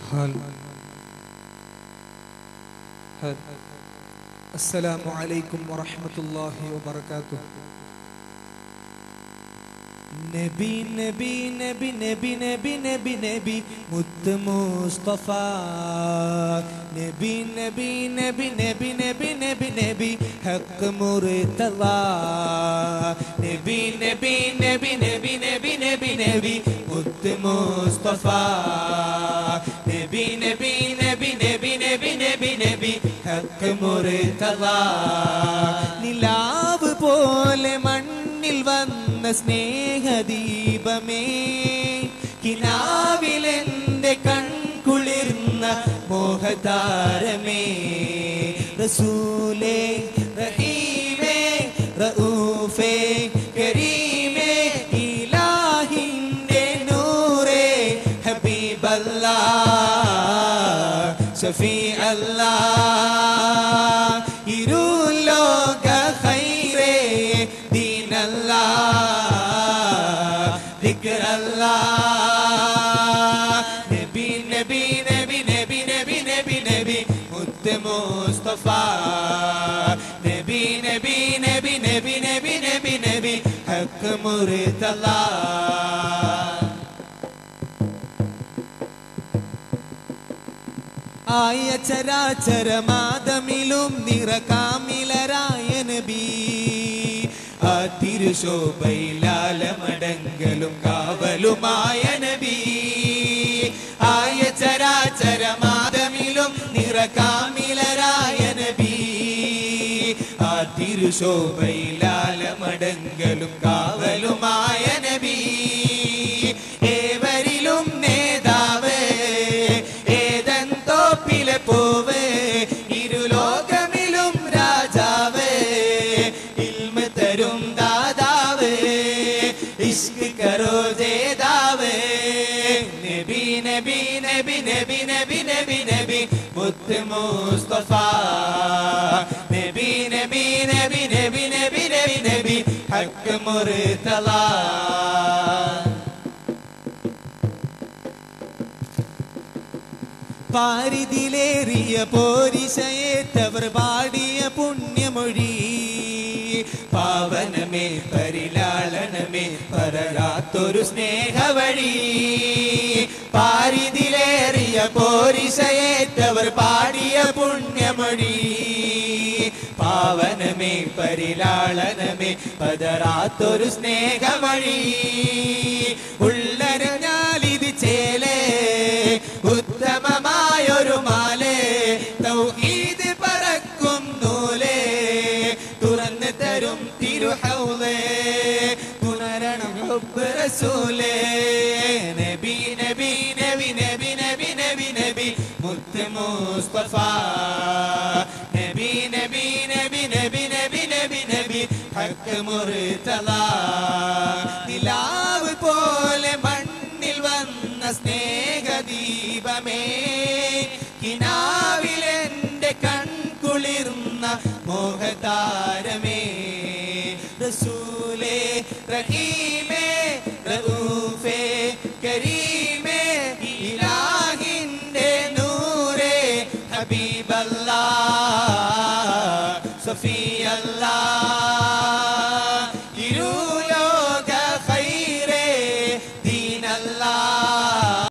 هل هل السلام عليكم ورحمة الله وبركاته നബി നബി നബി നബി നബി നബി നബി മുത്ത് മുസ്തഫ നബി നബി നബി നബി നബി നബി നബി ഹക്ക് മുറിത്തല നബി നബി നബി നബി നബി നബി നബി മുത്ത് മുസ്തഫ നബി നബി നബി നബി നബി നബി നബി ഹക്ക് മുറിത്തല നിലാവ് പോലെ മണ്ണിൽ വന്ന സ്നേഹദീപമേ കിനാവിലെന്റെ കൺകുളിർന്ന മോഹതാരമേ റസൂലേ റഹീമേ റഊഫേ കരീമേ ഇലാഹിന്റെ നൂറേ ഹബീബല്ലാ ഷഫീ അല്ലാ ഇരുലോക ഖൈറേ ദീനല്ലാ ദിക്റല്ലാ നബി നബി നബി നബി നബി നബി നബി മുത്ത് മുസ്തഫ നബി നബി നബി നബി നബി നബി നബി ഹക്ക് മുറിതല്ലാ ആയ ചരാചരമാതമിലും നിറകാമിലരായ നബി ആ തിരുശോഭയിലാലമടങ്കലും കാവലുമായ നബി ആയ ചരാചരമാതമിലും നിറകാമിലരായ നബി ആ തിരുശോഭയിലാലമടങ്കലും കാവലുമായ നബി ഏവരിലും നേതാവ് ഏതൻ തോപ്പിലെ പോവ് ഇരുലോകമിലും രാജാവ് ഇൽമ തരും ദാതാവ് ഇഷ്ക് കരോ ജേതാവ് നബി നബി നബി നബി നബി നബി നബി മുത്ത് മുസ്തഫ നബി നബി നബി നബി നബി നബി നബി ഹക്ക് മുർത്തല പാരിതിലേറിയ പോരിശയേറ്റവർ പാടിയ പുണ്യമൊഴി പാവനമേ പരിലാളനമേ പരരാത്തൊരു സ്നേഹവഴി പാരിതിലേറിയ പോരിശയേറ്റവർ പാടിയ പുണ്യമൊഴി പാവനമേ പരിലാളനമേ പതരാത്തൊരു സ്നേഹമഴി ഉള്ളരഞ്ഞാലിത് ചേലേ ഉത്തമമായൊരു മാലേ തൗഹീദ് പറക്കും നൂലേ തുറന്നു തരും തിരുഹൗലേ പുനരണം ഹുബ്ബ് റസൂലേ നബി നബി നബി നബി നബി നബി നബി മുത്ത് മുസ്തഫ നബി നബി നബി നബി നബി നബി നബി ഹക്ക് മുർത്തല നിലാവ് പോലെ മണ്ണിൽ വന്ന സ്നേഹദീപമേ കിനാവിലെന്റെ കൺകുളിർന്ന മോഹതാരമേ റസൂലേ റഹീമേ റഊഫേ കരീമേ ഇലാഹിന്റെ നൂറേ ഹബീബല്ലാ സഫിയല്ലാ ഇരുലോക ഖൈറേ ദീനല്ലാ